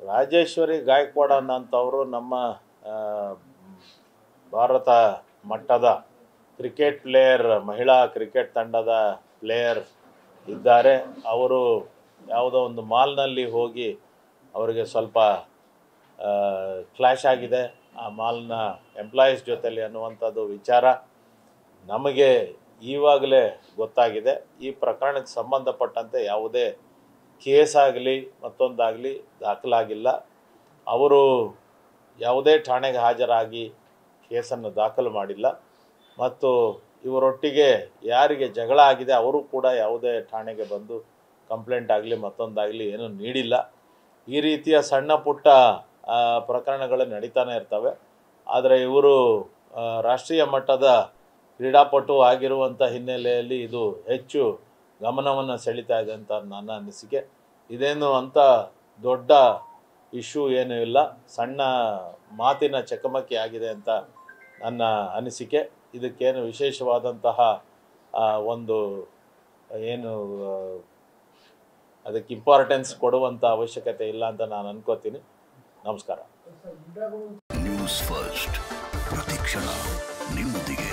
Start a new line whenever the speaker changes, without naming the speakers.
ರಾಜೇಶ್ವರಿ ಗಾಯಕ್ವಾಡ್ ಅನ್ನೋಂಥವರು ನಮ್ಮ ಆ, ಭಾರತ ಮಟ್ಟದ ಕ್ರಿಕೆಟ್ ಪ್ಲೇಯರ್ ಮಹಿಳಾ ಕ್ರಿಕೆಟ್ ತಂಡದ ಪ್ಲೇಯರ್ ಇದ್ದಾರೆ ಅವರು ಯಾವುದೋ ಒಂದು ಮಾಲ್ನಲ್ಲಿ ಹೋಗಿ ಅವರಿಗೆ ಸ್ವಲ್ಪ ಕ್ಲಾಶ್ ಆಗಿದೆ ಆ ಮಾಲ್ನ ಎಂಪ್ಲಾಯೀಸ್ ಜೊತೆಲಿ ಅನ್ನುವಂಥದ್ದು ವಿಚಾರ ನಮಗೆ ಈವಾಗಲೇ ಗೊತ್ತಾಗಿದೆ ಈ ಪ್ರಕರಣಕ್ಕೆ ಸಂಬಂಧಪಟ್ಟಂತೆ ಯಾವುದೇ ಕೇಸ್ ಆಗಲಿ ಮತ್ತೊಂದಾಗಲಿ ದಾಖಲಾಗಿಲ್ಲ ಅವರು ಯಾವುದೇ ಠಾಣೆಗೆ ಹಾಜರಾಗಿ ಕೇಸನ್ನು ದಾಖಲು ಮಾಡಿಲ್ಲ ಮತ್ತು ಇವರೊಟ್ಟಿಗೆ ಯಾರಿಗೆ ಜಗಳ ಆಗಿದೆ ಅವರು ಕೂಡ ಯಾವುದೇ ಠಾಣೆಗೆ ಬಂದು ಕಂಪ್ಲೇಂಟ್ ಆಗಲಿ ಮತ್ತೊಂದಾಗಲಿ ಏನೂ ನೀಡಿಲ್ಲ ಈ ರೀತಿಯ ಸಣ್ಣ ಪುಟ್ಟ ಆ, ಪ್ರಕರಣಗಳು ನಡೀತಾನೆ ಇರ್ತವೆ ಆದರೆ ಇವರು ಆ, ರಾಷ್ಟ್ರೀಯ ಮಟ್ಟದ ಕ್ರೀಡಾಪಟು ಆಗಿರುವಂಥ ಹಿನ್ನೆಲೆಯಲ್ಲಿ ಇದು ಹೆಚ್ಚು ಗಮನವನ್ನು ಸೆಳೀತಾ ಇದೆ ಅಂತ ನನ್ನ ಅನಿಸಿಕೆ ಇದೇನು ಅಂಥ ದೊಡ್ಡ ಇಶ್ಯೂ ಏನೂ ಇಲ್ಲ ಸಣ್ಣ ಮಾತಿನ ಚಕಮಕಿ ಆಗಿದೆ ಅಂತ ನನ್ನ ಅನಿಸಿಕೆ ಇದಕ್ಕೇನು ವಿಶೇಷವಾದಂತಹ ಆ, ಒಂದು ಏನು ಆ, ಅದಕ್ಕೆ ಇಂಪಾರ್ಟೆನ್ಸ್ ಕೊಡುವಂಥ ಅವಶ್ಯಕತೆ ಇಲ್ಲ ಅಂತ ನಾನು ಅನ್ಕೋತೀನಿ ನಮಸ್ಕಾರ
ನ್ಯೂಸ್ ಫಸ್ಟ್ ಪ್ರತಿಕ್ಷಣ ನಿಮ್ಮೊಂದಿಗೆ